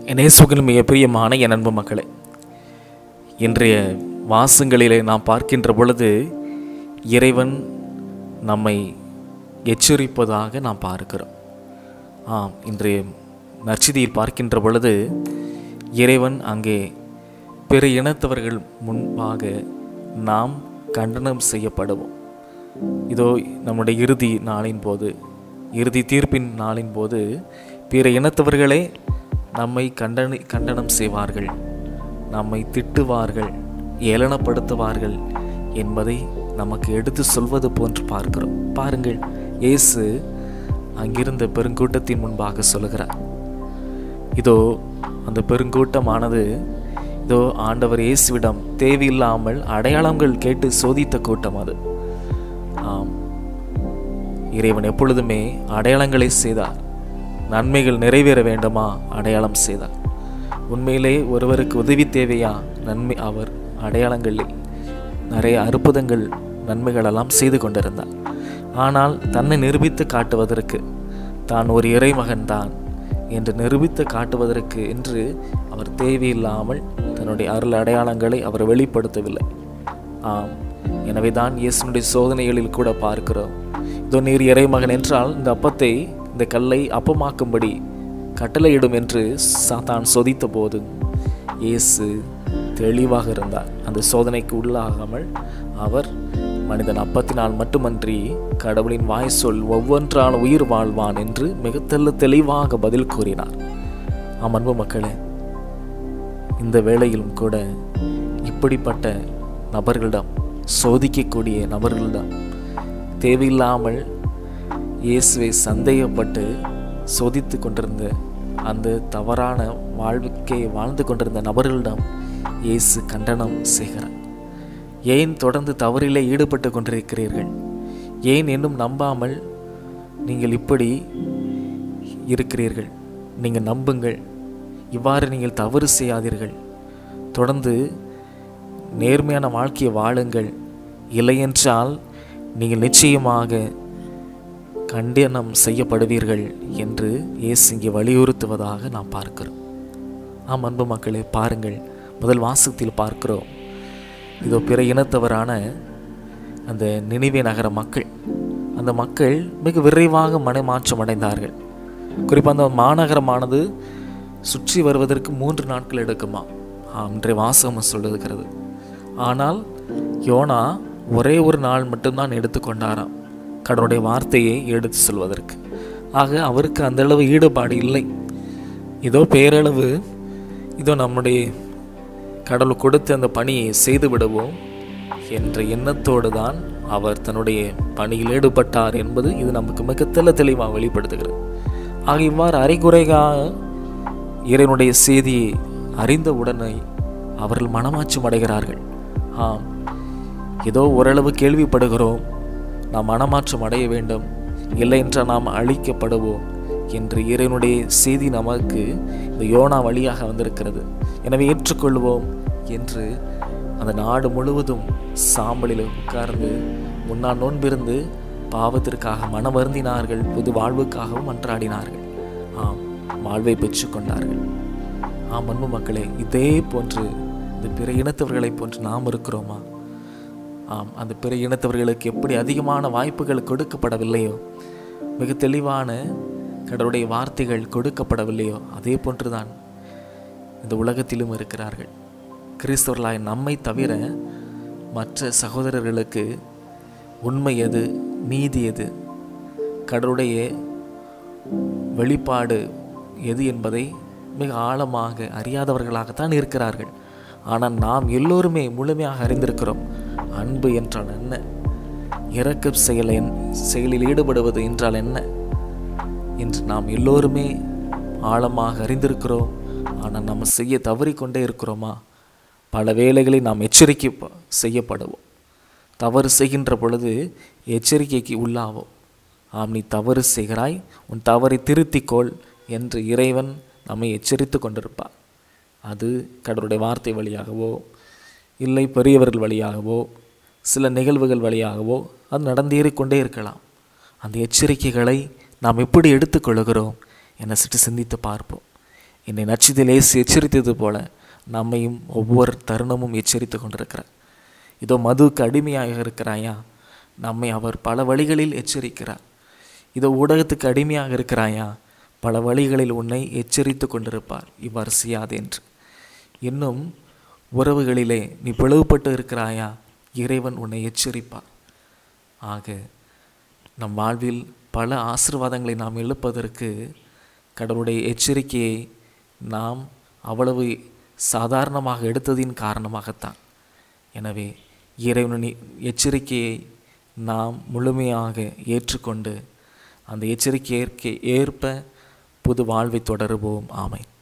நேசுகில் மிக பிரியமான என் அன்பு மக்களே இன்றைய வாசங்களிலே நாம் பார்க்கின்ற பொழுது இறைவன் நம்மை எச்சரிப்பதாக நாம் பார்க்கிறோம் ஆம் இன்றைய நற்செய்தியில் பார்க்கின்ற பொழுது இறைவன் அங்கே பிற இனத்தவர்கள் முன்பாக நாம் கண்டனம் செய்யப்படுவோம் இதோ நம்முடைய இறுதி நாளின் போது இறுதி தீர்ப்பின் நாளின் போது பிற இனத்தவர்களே நம்மை கண்டனி கண்டனம் செய்வார்கள் நம்மை திட்டுவார்கள் ஏளனப்படுத்துவார்கள் என்பதை நமக்கு எடுத்து சொல்வது போன்று பார்க்கிறோம் பாருங்கள் இயேசு அங்கிருந்த பெருங்கூட்டத்தின் முன்பாக சொல்லுகிறார் இதோ அந்த பெருங்கூட்டமானது இதோ ஆண்டவர் இயேசுவிடம் தேவையில்லாமல் அடையாளங்கள் கேட்டு சோதித்த கூட்டம் அது ஆம் இறைவன் எப்பொழுதுமே அடையாளங்களை செய்தார் நன்மைகள் நிறைவேற வேண்டுமா அடையாளம் செய்தார் உண்மையிலே ஒருவருக்கு உதவி தேவையா நன்மை அவர் அடையாளங்களில் நிறைய அற்புதங்கள் நன்மைகளெல்லாம் செய்து கொண்டிருந்தார் ஆனால் தன்னை நிரூபித்து காட்டுவதற்கு தான் ஒரு இறைமகன் தான் என்று நிரூபித்து காட்டுவதற்கு என்று அவர் தேவையில்லாமல் தன்னுடைய அருள் அடையாளங்களை அவர் வெளிப்படுத்தவில்லை ஆம் எனவே தான் இயேசுனுடைய சோதனைகளில் கூட பார்க்கிறோம் இதோ நீர் இறைமகன் என்றால் இந்த அப்பத்தை இந்த கல்லை அப்பமாக்கும்படி கட்டளையிடும் என்று சாத்தான் சொதித்த போது இயேசு தெளிவாக இருந்தார் அந்த சோதனைக்கு உள்ளாகாமல் அவர் மனிதன் அப்பத்தினால் மட்டுமன்றி கடவுளின் வாய் சொல் ஒவ்வொன்றால் உயிர் வாழ்வான் என்று மிக தெல்ல தெளிவாக பதில் கூறினார் ஆம் அன்பு மக்களே இந்த வேளையிலும் கூட இப்படிப்பட்ட நபர்களிடம் சோதிக்கக்கூடிய நபர்களிடம் தேவையில்லாமல் இயேசுவை சந்தேகப்பட்டு சோதித்து கொண்டிருந்த அந்த தவறான வாழ்க்கையை வாழ்ந்து கொண்டிருந்த நபர்களிடம் இயேசு கண்டனம் செய்கிறார் ஏன் தொடர்ந்து தவறிலே ஈடுபட்டு கொண்டிருக்கிறீர்கள் ஏன் இன்னும் நம்பாமல் நீங்கள் இப்படி இருக்கிறீர்கள் நீங்கள் நம்புங்கள் இவ்வாறு நீங்கள் தவறு செய்யாதீர்கள் தொடர்ந்து நேர்மையான வாழ்க்கையை வாழுங்கள் இல்லையென்றால் நீங்கள் நிச்சயமாக கண்டனம் செய்யப்படுவீர்கள் என்று இயேசு இங்கே வலியுறுத்துவதாக நாம் பார்க்கிறோம் ஆம் அன்பு மக்களே பாருங்கள் முதல் வாசகத்தில் பார்க்கிறோம் இதோ பிற இனத்தவரான அந்த நினைவே நகர மக்கள் அந்த மக்கள் மிக விரைவாக மனமாற்றம் அடைந்தார்கள் குறிப்பாக அந்த மாநகரமானது சுற்றி வருவதற்கு மூன்று நாட்கள் எடுக்குமா ஆம் இன்றைய வாசகம் சொல்லுகிறது ஆனால் யோனா ஒரே ஒரு நாள் மட்டும்தான் எடுத்துக்கொண்டாராம் கடவுளுடைய வார்த்தையை எடுத்து சொல்வதற்கு ஆக அவருக்கு அந்த அளவு ஈடுபாடு இல்லை இதோ பேரளவு இதோ நம்முடைய கடவுள் கொடுத்த அந்த பணியை செய்து விடுவோம் என்ற எண்ணத்தோடு தான் அவர் தன்னுடைய பணியில் ஈடுபட்டார் என்பது இது நமக்கு மிக தெல்ல தெளிவாக வெளிப்படுத்துகிறது ஆக இவ்வாறு அரைகுறையாக இறைவனுடைய செய்தியை அறிந்த உடனே அவர்கள் மனமாற்றம் அடைகிறார்கள் ஆம் ஏதோ ஓரளவு கேள்விப்படுகிறோம் நாம் மனமாற்றம் அடைய வேண்டும் இல்லை என்றால் நாம் அழிக்கப்படுவோம் என்று இறைவனுடைய செய்தி நமக்கு இந்த யோனா வழியாக வந்திருக்கிறது எனவே ஏற்றுக்கொள்வோம் என்று அந்த நாடு முழுவதும் சாம்பலில் உட்கார்ந்து முன்னால் நோன்பிருந்து பாவத்திற்காக மனம் வருந்தினார்கள் புது வாழ்வுக்காகவும் மன்றாடினார்கள் ஆம் வாழ்வை பெற்றுக்கொண்டார்கள் ஆம் அன்பு மக்களே இதே போன்று இந்த பிற இனத்தவர்களைப் போன்று நாம் இருக்கிறோமா ஆம் அந்த பிற இனத்தவர்களுக்கு எப்படி அதிகமான வாய்ப்புகள் கொடுக்கப்படவில்லையோ மிக தெளிவான கடவுளுடைய வார்த்தைகள் கொடுக்கப்படவில்லையோ அதே போன்றுதான் இந்த உலகத்திலும் இருக்கிறார்கள் கிறிஸ்தவர்களாய் நம்மை தவிர மற்ற சகோதரர்களுக்கு உண்மை எது நீதி எது கடவுளுடைய வெளிப்பாடு எது என்பதை மிக ஆழமாக அறியாதவர்களாகத்தான் இருக்கிறார்கள் ஆனால் நாம் எல்லோருமே முழுமையாக அறிந்திருக்கிறோம் அன்பு என்றால் என்ன இறக்க செயல் என் செயலில் ஈடுபடுவது என்றால் என்ன என்று நாம் எல்லோருமே ஆழமாக அறிந்திருக்கிறோம் ஆனால் நம்ம செய்ய தவறிக்கொண்டே இருக்கிறோமா பல வேளைகளில் நாம் எச்சரிக்கை செய்யப்படுவோம் தவறு செய்கின்ற பொழுது எச்சரிக்கைக்கு உள்ளாவோம் ஆம் நீ தவறு செய்கிறாய் உன் தவறை திருத்திக்கொள் என்று இறைவன் நம்மை எச்சரித்து கொண்டிருப்பார் அது கடவுளுடைய வார்த்தை வழியாகவோ இல்லை பெரியவர்கள் வழியாகவோ சில நிகழ்வுகள் வழியாகவோ அது நடந்தேறிக்கொண்டே இருக்கலாம் அந்த எச்சரிக்கைகளை நாம் எப்படி எடுத்துக்கொள்கிறோம் என சற்று சிந்தித்து பார்ப்போம் என்னை நட்சத்திலே எச்சரித்தது போல நம்மையும் ஒவ்வொரு தருணமும் எச்சரித்து கொண்டிருக்கிறார் இதோ மதுவுக்கு அடிமையாக இருக்கிறாயா நம்மை அவர் பல வழிகளில் எச்சரிக்கிறார் இதோ ஊடகத்துக்கு அடிமையாக இருக்கிறாயா பல வழிகளில் உன்னை எச்சரித்து கொண்டிருப்பார் இவ்வாறு செய்யாது என்று இன்னும் உறவுகளிலே நீ பிளவுபட்டு இருக்கிறாயா இறைவன் உன்னை எச்சரிப்பார் ஆக நம் வாழ்வில் பல ஆசீர்வாதங்களை நாம் எழுப்பதற்கு கடவுளுடைய எச்சரிக்கையை நாம் அவ்வளவு சாதாரணமாக எடுத்ததின் காரணமாகத்தான் எனவே இறைவனின் எச்சரிக்கையை நாம் முழுமையாக ஏற்றுக்கொண்டு அந்த எச்சரிக்கை ஏற்க ஏற்ப புது வாழ்வை தொடருவோம் ஆமை